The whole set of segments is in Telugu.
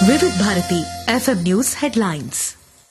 వివిధ Bharati FM news headlines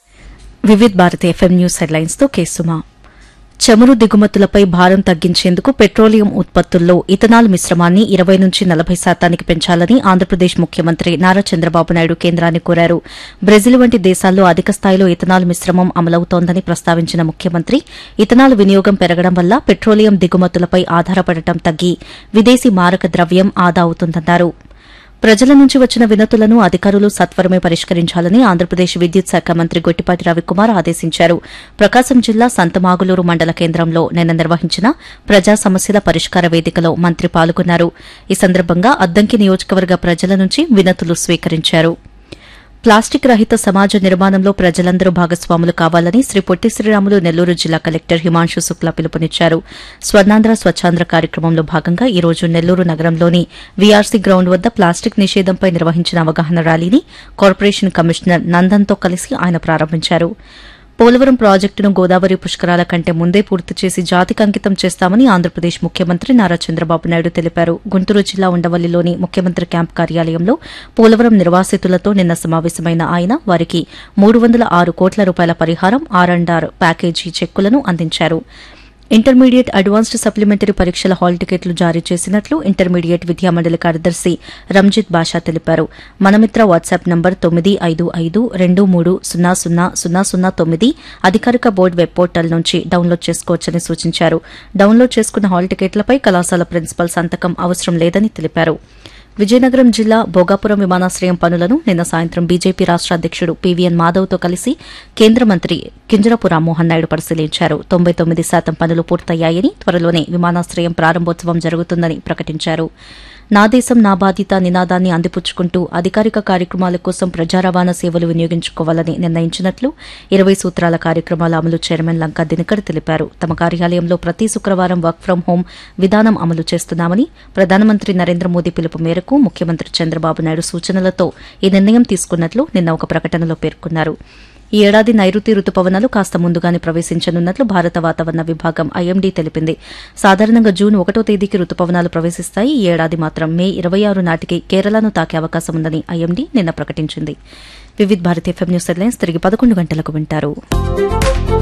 Vividh Bharati FM news headlines తో కేసుమా చమురు దిగుమతులపై భారం తగ్గించేందుకు పెట్రోలియం ఉత్పత్తుల్లో ఇథనాల్ మిశ్రమాన్ని ఇరవై నుంచి నలభై శాతానికి పెంచాలని ఆంధ్రప్రదేశ్ ముఖ్యమంత్రి నారా చంద్రబాబు నాయుడు కేంద్రాన్ని కోరారు బ్రెజిల్ వంటి దేశాల్లో అధిక స్థాయిలో ఇథనాల్ మిశ్రమం అమలవుతోందని ప్రస్తావించిన ముఖ్యమంత్రి ఇథనాల్ వినియోగం పెరగడం వల్ల పెట్రోలియం దిగుమతులపై ఆధారపడటం తగ్గి విదేశీ మారక ద్రవ్యం ఆదా అవుతుందన్నారు ప్రజల నుంచి వచ్చిన వినతులను అధికారులు సత్వరమే పరిష్కరించాలని ఆంధ్రప్రదేశ్ విద్యుత్ శాఖ మంత్రి గొట్టిపాటి రవికుమార్ ఆదేశించారు ప్రకాశం జిల్లా సంతమాగులూరు మండల కేంద్రంలో నిన్న నిర్వహించిన ప్రజా సమస్యల పరిష్కార వేదికలో మంత్రి పాల్గొన్నారు ఈ సందర్భంగా అద్దంకి నియోజకవర్గ ప్రజల నుంచి వినతులు స్వీకరించారు ప్లాస్టిక్ రహిత సమాజ నిర్మాణంలో ప్రజలందరూ భాగస్వాములు కావాలని శ్రీ పొట్టి శ్రీరాములు నెల్లూరు జిల్లా కలెక్టర్ హిమాంశు శుక్లా పిలుపునిచ్చారు స్వర్ణాంధ్ర స్వచ్ఛాంధ్ర కార్యక్రమంలో భాగంగా ఈ రోజు నెల్లూరు నగరంలోని వీఆర్సీ గ్రౌండ్ వద్ద ప్లాస్టిక్ నిషేధంపై నిర్వహించిన అవగాహన ర్యాలీని కార్పొరేషన్ కమిషనర్ నందన్తో కలిసి ఆయన ప్రారంభించారు పోలవరం ప్రాజెక్టును గోదావరి పుష్కరాల కంటే ముందే పూర్తి చేసి జాతికి అంకితం చేస్తామని ఆంధ్రప్రదేశ్ ముఖ్యమంత్రి నారా చంద్రబాబు నాయుడు తెలిపారు గుంటూరు జిల్లా ఉండవల్లిలోని ముఖ్యమంత్రి క్యాంప్ కార్యాలయంలో పోలవరం నిర్వాసితులతో నిన్న సమావేశమైన ఆయన వారికి మూడు వందల ఆరు కోట్ల రూపాయల పరిహారం ఆర్ అండ్ ఆర్ ప్యాకేజీ చెక్కులను అందించారు ఇంటర్మీడియట్ అడ్వాన్స్డ్ సప్లిమెంటరీ పరీక్షల హాల్ టికెట్లు జారీ చేసినట్లు ఇంటర్మీడియట్ విద్యామండలి కార్యదర్శి రంజిత్ బాషా తెలిపారు మనమిత్ర వాట్సాప్ నంబర్ తొమ్మిది ఐదు ఐదు రెండు మూడు సున్నా సున్నా సున్నా సున్నా తొమ్మిది అధికారిక బోర్డు వెబ్ పోర్టల్ నుంచి డౌన్లోడ్ చేసుకోవచ్చని సూచించారు డౌన్లోడ్ చేసుకున్న హాల్ టికెట్లపై కళాశాల ప్రిన్సిపల్ సంతకం అవసరం లేదని తెలిపారు విజయనగరం జిల్లా భోగాపురం విమానాశ్రయం పనులను నిన్న సాయంత్రం బీజేపీ రాష్ట అధ్యకుడు పీవీఎన్ మాధవ్తో కలిసి కేంద్ర మంత్రి కింజరపు రామ్మోహన్ నాయుడు పరిశీలించారు తొంభై తొమ్మిది శాతం పనులు పూర్తయ్యాయని త్వరలోనే విమానాశ్రయం ప్రారంభోత్సవం జరుగుతుందని ప్రకటించారు నా దేశం నా బాధ్యత నినాదాన్ని అందిపుచ్చుకుంటూ అధికారిక కార్యక్రమాల కోసం ప్రజా రవాణా సేవలు వినియోగించుకోవాలని నిర్ణయించినట్లు ఇరవై సూత్రాల కార్యక్రమాల అమలు చైర్మన్ లంకా దినకర్ తెలిపారు తమ కార్యాలయంలో ప్రతి శుక్రవారం వర్క్ ఫ్రం హోం విధానం అమలు చేస్తున్నామని ప్రధానమంత్రి నరేంద్ర మోదీ పిలుపు మేరకు ముఖ్యమంత్రి చంద్రబాబు నాయుడు సూచనలతో ఈ నిర్ణయం తీసుకున్నట్లు నిన్న ఒక ప్రకటనలో పేర్కొన్నారు ఈ ఏడాది నైరుతి రుతుపవనాలు కాస్త ముందుగానే ప్రవేశించనున్నట్లు భారత వాతావరణ విభాగం ఐఎండీ తెలిపింది సాధారణంగా జూన్ ఒకటో తేదీకి రుతుపవనాలు ప్రవేశిస్తాయి ఈ ఏడాది మాత్రం మే ఇరవై ఆరు నాటికి కేరళను తాకే అవకాశం ఉందని ఐఎండీ నిన్న ప్రకటించింది Vividh Bharati FM news headlines తిరిగి పదకొండు గంటలకు వింటారు